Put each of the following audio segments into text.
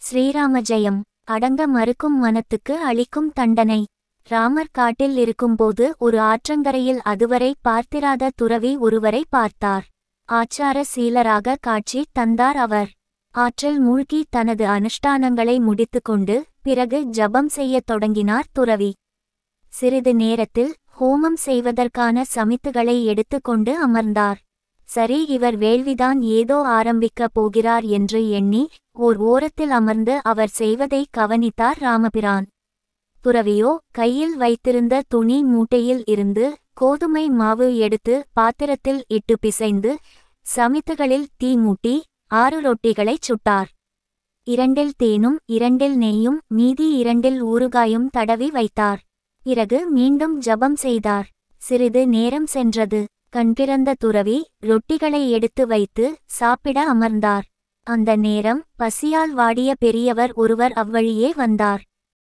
ஸ்ரீராம ஜெயம் அடங்க மறுக்கும் மனத்துக்கு அளிக்கும் தண்டனை ராமர் காட்டில் இருக்கும்போது ஒரு ஆற்றங்கரையில் அதுவரை பார்த்திராத துறவி ஒருவரை பார்த்தார் ஆச்சார சீலராக காட்சி தந்தார் அவர் ஆற்றில் மூழ்கி தனது அனுஷ்டானங்களை முடித்துக்கொண்டு பிறகு ஜபம் செய்யத் தொடங்கினார் துறவி சிறிது நேரத்தில் ஹோமம் செய்வதற்கான சமித்துகளை எடுத்துக்கொண்டு அமர்ந்தார் சரி இவர் வேள்விதான் ஏதோ ஆரம்பிக்கப் போகிறார் என்று எண்ணி ஓர் ஓரத்தில் அமர்ந்து அவர் செய்வதை கவனித்தார் ராமபிரான் துறவியோ கையில் வைத்திருந்த துணி மூட்டையில் இருந்து கோதுமை மாவு எடுத்து பாத்திரத்தில் இட்டு பிசைந்து சமித்துகளில் தீ மூட்டி ஆறு ரொட்டிகளைச் சுட்டார் இரண்டில் தேனும் இரண்டில் நெய்யும் மீதி இரண்டில் ஊறுகாயும் தடவி வைத்தார் பிறகு மீண்டும் ஜபம் செய்தார் சிறிது நேரம் சென்றது கண்பிறந்த துறவி ரொட்டிகளை எடுத்து வைத்து சாப்பிட அமர்ந்தார் அந்த நேரம் பசியால் வாடிய பெரியவர் ஒருவர் அவ்வழியே வந்தார்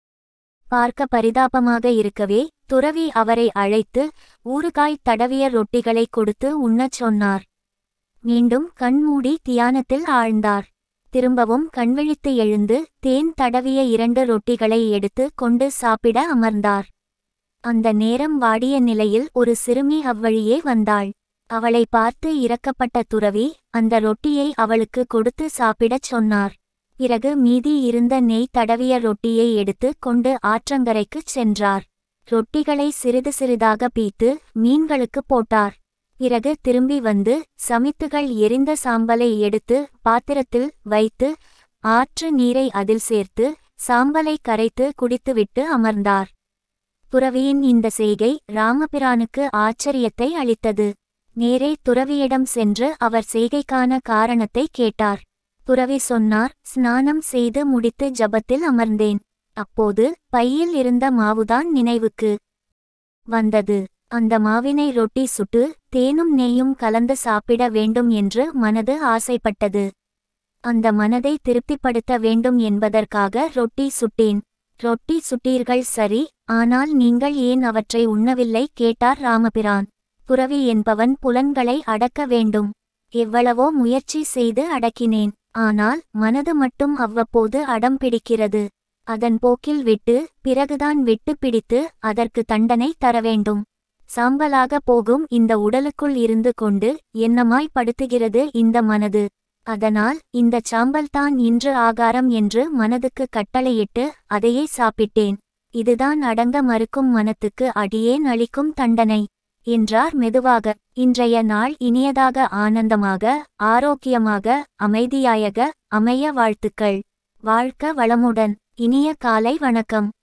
பார்க்க பரிதாபமாக இருக்கவே துறவி அவரை அழைத்து ஊறுகாய் தடவிய ரொட்டிகளை கொடுத்து உண்ணச் சொன்னார் மீண்டும் கண்மூடி தியானத்தில் ஆழ்ந்தார் திரும்பவும் கண்விழித்து எழுந்து தேன் தடவிய இரண்டு ரொட்டிகளை எடுத்து கொண்டு சாப்பிட அமர்ந்தார் அந்த நேரம் வாடிய நிலையில் ஒரு சிறுமி அவ்வழியே வந்தாள் அவளை பார்த்து இறக்கப்பட்ட துறவி அந்த ரொட்டியை அவளுக்கு கொடுத்து சாப்பிடச் சொன்னார் பிறகு மீதி இருந்த நெய் தடவிய ரொட்டியை எடுத்து கொண்டு ஆற்றங்கரைக்குச் சென்றார் ரொட்டிகளை சிறிது சிறிதாக பீத்து மீன்களுக்கு போட்டார் பிறகு திரும்பி வந்து சமித்துகள் எரிந்த சாம்பலை எடுத்து பாத்திரத்தில் வைத்து ஆற்று நீரை அதில் சேர்த்து சாம்பலை கரைத்து குடித்துவிட்டு அமர்ந்தார் துறவியின் இந்த செய்கை ராமபிரானுக்கு ஆச்சரியத்தை அளித்தது நேரே துறவியிடம் சென்று அவர் செய்கைக்கான காரணத்தை கேட்டார் துறவி சொன்னார் ஸ்நானம் செய்து முடித்து ஜபத்தில் அமர்ந்தேன் அப்போது பையில் இருந்த மாவுதான் நினைவுக்கு வந்தது அந்த மாவினை ரொட்டி சுட்டு தேனும் நெய்யும் கலந்து சாப்பிட வேண்டும் என்று மனது ஆசைப்பட்டது அந்த மனதை திருப்திப்படுத்த வேண்டும் என்பதற்காக ரொட்டி சுட்டேன் ரொட்டி சுட்டீர்கள் சரி ஆனால் நீங்கள் ஏன் அவற்றை உண்ணவில்லை கேட்டார் ராமபிரான் புறவி என்பவன் புலன்களை அடக்க வேண்டும் எவ்வளவோ முயற்சி செய்து அடக்கினேன் ஆனால் மனது மட்டும் அவ்வப்போது அடம் பிடிக்கிறது அதன் போக்கில் விட்டு பிறகுதான் விட்டு பிடித்து அதற்கு தண்டனை தர வேண்டும் சாம்பலாக போகும் இந்த உடலுக்குள் இருந்து கொண்டு என்னமாய் படுத்துகிறது இந்த மனது அதனால் இந்த சாம்பல்தான் இன்று ஆகாரம் என்று மனதுக்கு கட்டளையிட்டு அதையே சாப்பிட்டேன் இதுதான் அடங்க மறுக்கும் மனத்துக்கு அடியேன் அளிக்கும் தண்டனை என்றார் மெதுவாக இன்றைய நாள் இனியதாக ஆனந்தமாக ஆரோக்கியமாக அமைதியாயக அமைய வாழ்த்துக்கள் வாழ்க்க வளமுடன் இனிய காலை வணக்கம்